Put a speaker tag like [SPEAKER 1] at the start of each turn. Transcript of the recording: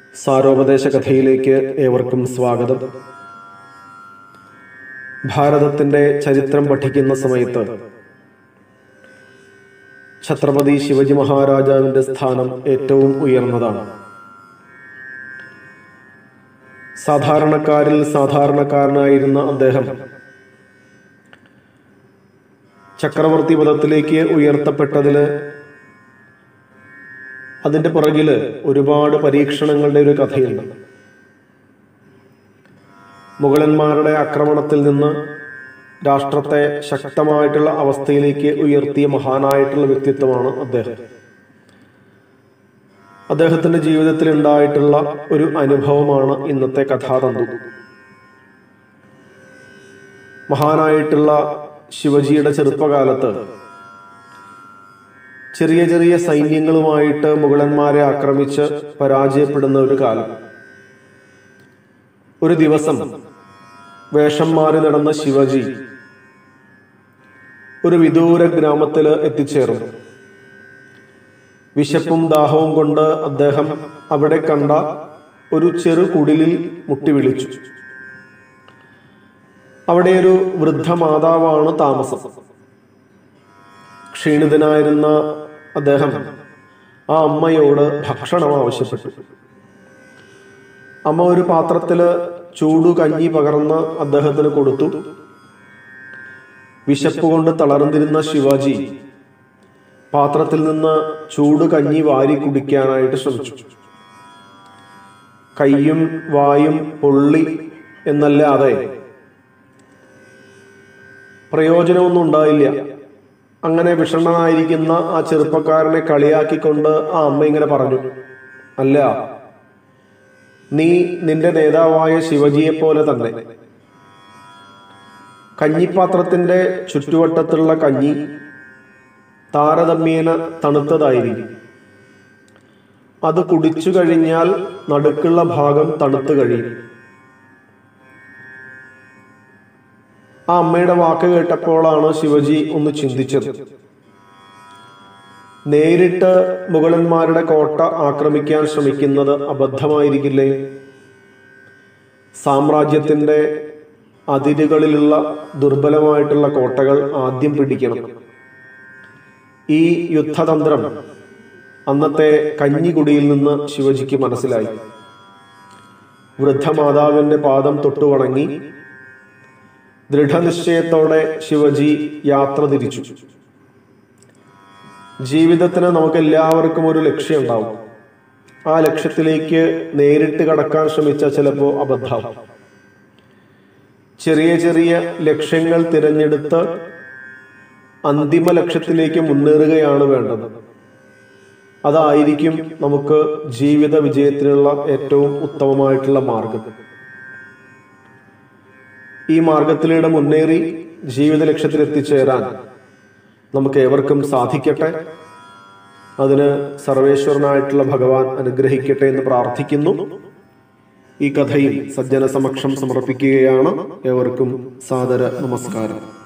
[SPEAKER 1] സാരോപദേശ കഥയിലേക്ക് ഏവർക്കും സ്വാഗതം ഭാരതത്തിന്റെ ചരിത്രം പഠിക്കുന്ന സമയത്ത് ഛത്രപതി ശിവജി മഹാരാജാവിന്റെ സ്ഥാനം ഏറ്റവും ഉയർന്നതാണ് സാധാരണക്കാരിൽ സാധാരണക്കാരനായിരുന്ന അദ്ദേഹം ചക്രവർത്തി പദത്തിലേക്ക് ഉയർത്തപ്പെട്ടതില് അതിന്റെ പുറകില് ഒരുപാട് പരീക്ഷണങ്ങളുടെ ഒരു കഥയുണ്ട് മുഗളന്മാരുടെ ആക്രമണത്തിൽ നിന്ന് രാഷ്ട്രത്തെ ശക്തമായിട്ടുള്ള അവസ്ഥയിലേക്ക് ഉയർത്തിയ മഹാനായിട്ടുള്ള വ്യക്തിത്വമാണ് അദ്ദേഹം അദ്ദേഹത്തിന്റെ ജീവിതത്തിൽ ഉണ്ടായിട്ടുള്ള ഒരു അനുഭവമാണ് ഇന്നത്തെ കഥാതന്തു മഹാനായിട്ടുള്ള ശിവജിയുടെ ചെറുപ്പകാലത്ത് ചെറിയ ചെറിയ സൈന്യങ്ങളുമായിട്ട് മുഗളന്മാരെ ആക്രമിച്ച് പരാജയപ്പെടുന്ന ഒരു കാലം ഒരു ദിവസം വേഷം മാറി നടന്ന ശിവജി ഒരു വിദൂര ഗ്രാമത്തില് എത്തിച്ചേർന്നു വിശപ്പും ദാഹവും കൊണ്ട് അദ്ദേഹം അവിടെ കണ്ട ഒരു ചെറു കുടിലിൽ മുട്ടി വിളിച്ചു അവിടെ ഒരു വൃദ്ധ മാതാവാണ് താമസം ക്ഷീണിതനായിരുന്ന അദ്ദേഹം ആ അമ്മയോട് ഭക്ഷണം ആവശ്യപ്പെട്ടു അമ്മ ഒരു പാത്രത്തില് ചൂടു കഞ്ഞി പകർന്ന് അദ്ദേഹത്തിന് കൊടുത്തു വിശപ്പ് കൊണ്ട് തളർന്നിരുന്ന ശിവാജി പാത്രത്തിൽ നിന്ന് ചൂട് കഞ്ഞി വാരി കുടിക്കാനായിട്ട് ശ്രമിച്ചു കയ്യും വായും പൊള്ളി എന്നല്ലാതെ പ്രയോജനമൊന്നും ഉണ്ടായില്ല അങ്ങനെ വിഷണ്ണനായിരിക്കുന്ന ആ ചെറുപ്പക്കാരനെ കളിയാക്കിക്കൊണ്ട് ആ അമ്മ ഇങ്ങനെ പറഞ്ഞു അല്ല നീ നിന്റെ നേതാവായ ശിവജിയെ പോലെ തന്നെ കഞ്ഞിപ്പാത്രത്തിന്റെ ചുറ്റുവട്ടത്തുള്ള കഞ്ഞി താരതമ്യേന തണുത്തതായിരിക്കും അത് കുടിച്ചു കഴിഞ്ഞാൽ നടുക്കുള്ള ഭാഗം തണുത്തു കഴിയും ആ അമ്മയുടെ വാക്ക് കേട്ടപ്പോഴാണ് ശിവജി ഒന്ന് ചിന്തിച്ചത് നേരിട്ട് മുഗളന്മാരുടെ കോട്ട ആക്രമിക്കാൻ ശ്രമിക്കുന്നത് അബദ്ധമായിരിക്കില്ലേ സാമ്രാജ്യത്തിന്റെ അതിരുകളിലുള്ള ദുർബലമായിട്ടുള്ള കോട്ടകൾ ആദ്യം പിടിക്കണം ഈ യുദ്ധതന്ത്രം അന്നത്തെ കഞ്ഞികുടിയിൽ നിന്ന് ശിവജിക്ക് മനസ്സിലായി വൃദ്ധമാതാവിന്റെ പാദം തൊട്ടുവണങ്ങി ദൃഢനിശ്ചയത്തോടെ ശിവജി യാത്ര തിരിച്ചു ജീവിതത്തിന് നമുക്ക് എല്ലാവർക്കും ഒരു ലക്ഷ്യം ഉണ്ടാവും ആ ലക്ഷ്യത്തിലേക്ക് നേരിട്ട് കടക്കാൻ ശ്രമിച്ച ചിലപ്പോൾ അബദ്ധം ചെറിയ ചെറിയ ലക്ഷ്യങ്ങൾ തിരഞ്ഞെടുത്ത് അന്തിമ ലക്ഷ്യത്തിലേക്ക് മുന്നേറുകയാണ് വേണ്ടത് അതായിരിക്കും നമുക്ക് ജീവിത വിജയത്തിനുള്ള ഏറ്റവും ഉത്തമമായിട്ടുള്ള മാർഗം ഈ മാർഗത്തിലൂടെ മുന്നേറി ജീവിത ലക്ഷ്യത്തിൽ എത്തിച്ചേരാൻ നമുക്ക് ഏവർക്കും സാധിക്കട്ടെ അതിന് സർവേശ്വരനായിട്ടുള്ള ഭഗവാൻ അനുഗ്രഹിക്കട്ടെ എന്ന് പ്രാർത്ഥിക്കുന്നു ഈ കഥയിൽ സജ്ജന സമക്ഷം സമർപ്പിക്കുകയാണ് ഏവർക്കും സാദര നമസ്കാരം